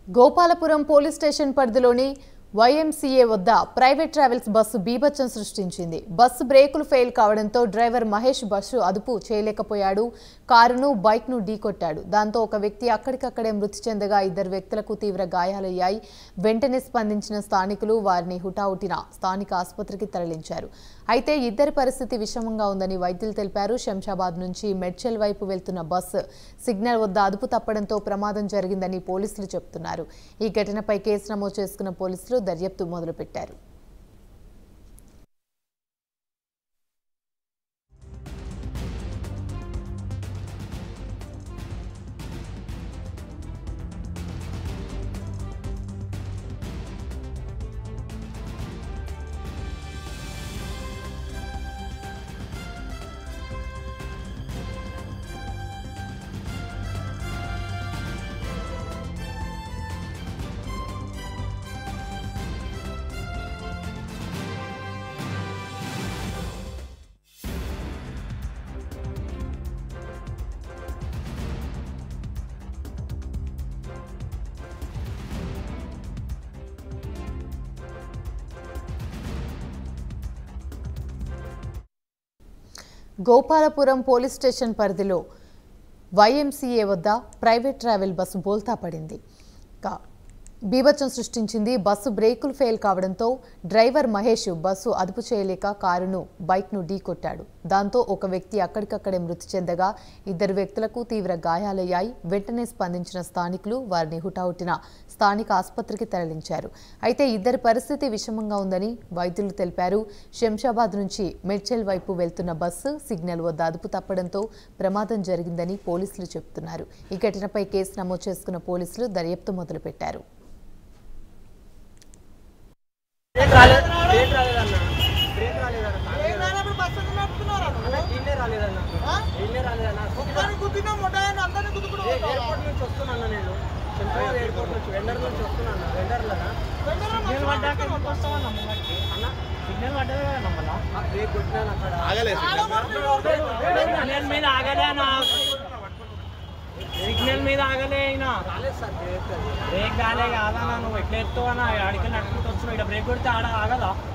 Gopalapuram police station పరిధిలోని YMCA వద్ద private travels bus బీభత్సం సృష్టించింది బస్సు బ్రేకులు ఫెయిల్ కావడంతో డ్రైవర్ మహేష్ బస్సు అదుపు చేయలేకపోయాడు కారును బైక్ను ఢీకొట్టాడు దాంతో ఒక వ్యక్తి అక్కడికక్కడే మృతి చెందగా ఇద్దరు వ్యక్తులకు తీవ్ర గాయాలయ్యాయి వెంటనే స్పందించిన స్థానికులు వారిని హుటాహుటిన స్థానిక ఆసుపత్రికి తరలించారు అయితే ఇద్దరి పరిస్థితి విషమంగా ఉందని వైద్యులు తెలిపారు శంషాబాద్ నుంచి మెడ్చల్ వైపు వెళ్తున్న బస్సు సిగ్నల్ వద్ద అదుపు తప్పడంతో ప్రమాదం జరిగిందని పోలీసులు చెబుతున్నారు ఈ ఘటనపై కేసు నమోదు చేసుకున్న పోలీసులు దర్యాప్తు మొదలుపెట్టారు గోపాలపురం పోలీస్ స్టేషన్ పరిధిలో వైఎంసీఏ వద్ద ప్రైవేట్ ట్రావెల్ బస్సు బోల్తా పడింది కా- బీభత్సం సృష్టించింది బస్సు బ్రేకులు ఫెయిల్ కావడంతో డ్రైవర్ మహేష్ బస్సు అదుపు చేయలేక కారును బైక్ను ఢీకొట్టాడు దాంతో ఒక వ్యక్తి అక్కడికక్కడే మృతి చెందగా ఇద్దరు వ్యక్తులకు తీవ్ర గాయాలయ్యాయి వెంటనే స్పందించిన స్థానికులు వారిని హుటాహుటిన స్థానిక ఆసుపత్రికి తరలించారు అయితే ఇద్దరి పరిస్థితి విషమంగా ఉందని వైద్యులు తెలిపారు శంషాబాద్ నుంచి మెడ్చల్ వైపు వెళ్తున్న బస్సు సిగ్నల్ వద్ద అదుపు తప్పడంతో ప్రమాదం జరిగిందని పోలీసులు చెబుతున్నారు ఈ ఘటనపై కేసు నమోదు చేసుకున్న పోలీసులు దర్యాప్తు మొదలుపెట్టారు బ్రేక్ రాలేదు బ్రేక్ రాలేదన్న బ్రేక్ రాలేదన్న ఏం రానప్పుడు బస్సు ఎందుకు నడుపుతున్నారా నువ్వు? అన్న దీన్నే రాలేదన్న ఆ? దీన్నే రాలేదన్న ఒక్కరిని గుద్దినా మొటాయని అందరిని గుద్దుకుంటూ ఏ- పోతావా? ఎయిర్పోర్ట్ నుంచి వస్తున్నాను నేను శంకరాబాద్ ఎయిర్పోర్ట్ నుంచి వెండర్ నుంచి వస్తున్నాను వెండర్లనా వెంటనే సిగ్నల్ మంచిగా పడ్డాక నడుపుతున్నావు. వస్తామన్నా ముంగట్కి అన్న సిగ్నల్ పడ్డది కదా మమ్మల్ని ఆ బ్రేక్ కొట్టినాను అక్కడ సిగ్నల్ మీద ఆగలే అన్న సిగ్నల్ మీద ఆగలే అయినా రాలేదు సార్ బ్రేక్ అది బ్రేక్ కాలే కాదన్నా నువ్వు ఎట్లా ఎత్తావు అన్న ఆడికి నడుపుకుంటూ వస్తున్నావు ఇక్కడ బ్రేక్ కొడితే ఆడ ఆగదా